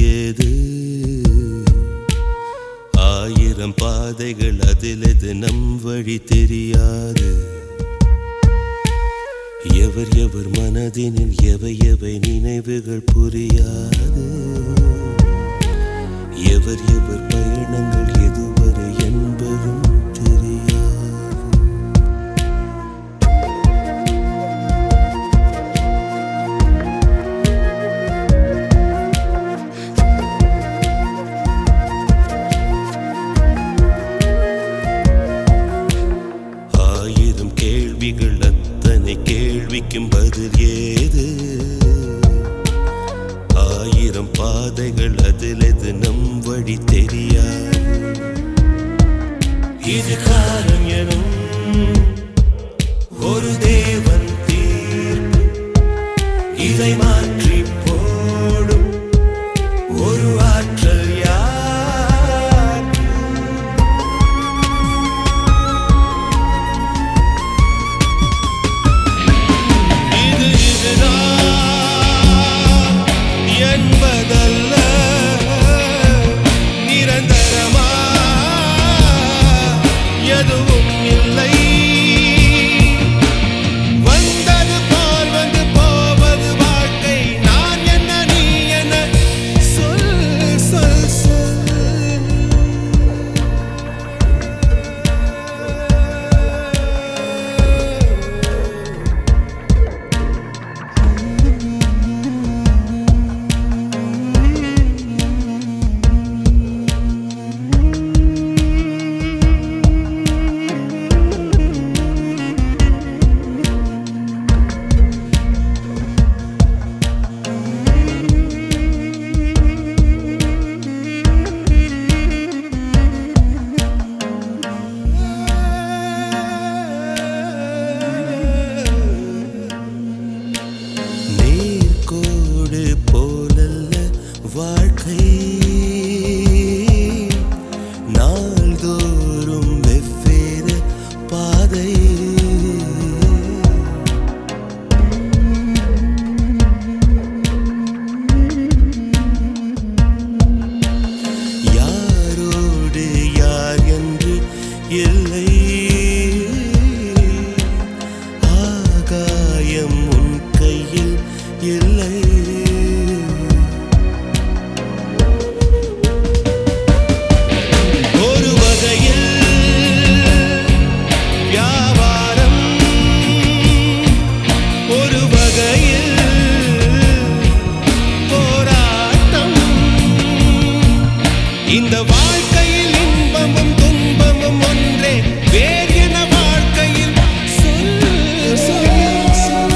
ஏது ஆயிரம் பாதைகள் அதிலது நம் வழி தெரியாது எவர் எவர் மனதினில் எவை எவை நினைவுகள் புரியாது எவர் எவர் பயணங்கள் எதுவரை என்பதும் தெரியாது ஆயிரம் கேள்விகள் அத்தனை கேள்விக்கும் பதில் ஏது ஆயிரம் பாதைகள் அதில் எது நம் வழி தெரியாது இது காலம் எனும் ஒரு தேவன் தீர்ப்பு இதை மாற்றி போடும் ஒரு ஆற்றல் யார் இது இதுதான் என்பதல்ல நிரந்தரமா எதுவும் இல்லை வந்தது போல் வந்து போவது வாழ்க்கை நான் என்ன நீ என்ன சொல் சொல் சொல் நேர்கோடு போலல்ல வாழ்க்கை நாள்தோறும் வெவ்வேறு பாதை யாரோடு யார் என்று இல்லை ஆகாயம் உன் கையில் இல்லை ஒரு வகையில் வியாபாரம் ஒரு வகையில் போராட்டம் இந்த வாழ்க்கையில் இன்பமும் துன்பமும் ஒன்றே வேறு என வாழ்க்கையில் சொல் சொல் சொல்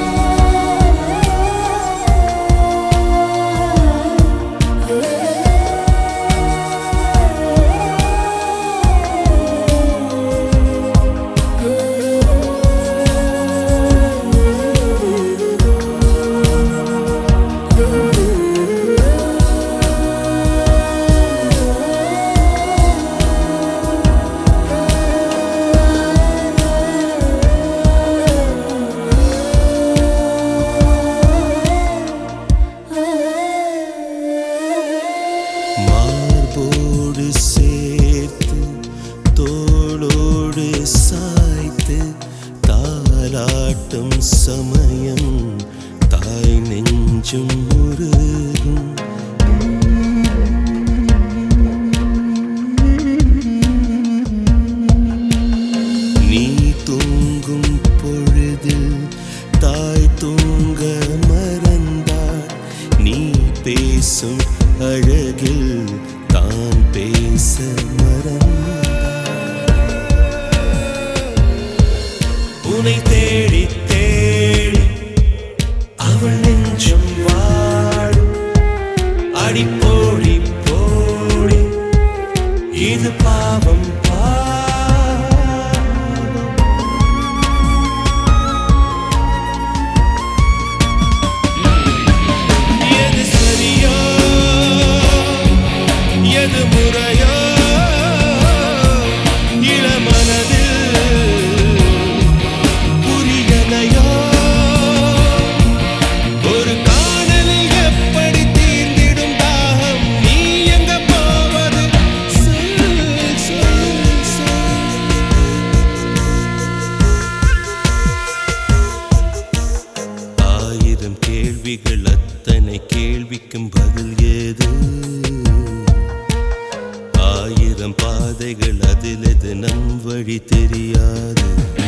மார்போடு சேர்த்து தோளோடு சாய்த்து தாலாட்டும் சமயம் தாய் நெஞ்சும் முருகும் நீ தூங்கும் பொழுதில் தாய் தூங்க மறந்தாள் நீ பேசும் அழகில் தான் பேச மறந்தாள் உனை தேடி தேடி அவள் நெஞ்சம் வாடும் அடிப்போடி போடி இது பாவம் பாவம் எது சரியோ எது முறையோ இளமனதில் புரியலையோ ஒரு காணலில் எப்படி தீர்ந்திடும் தாகம் வழி தெரியாது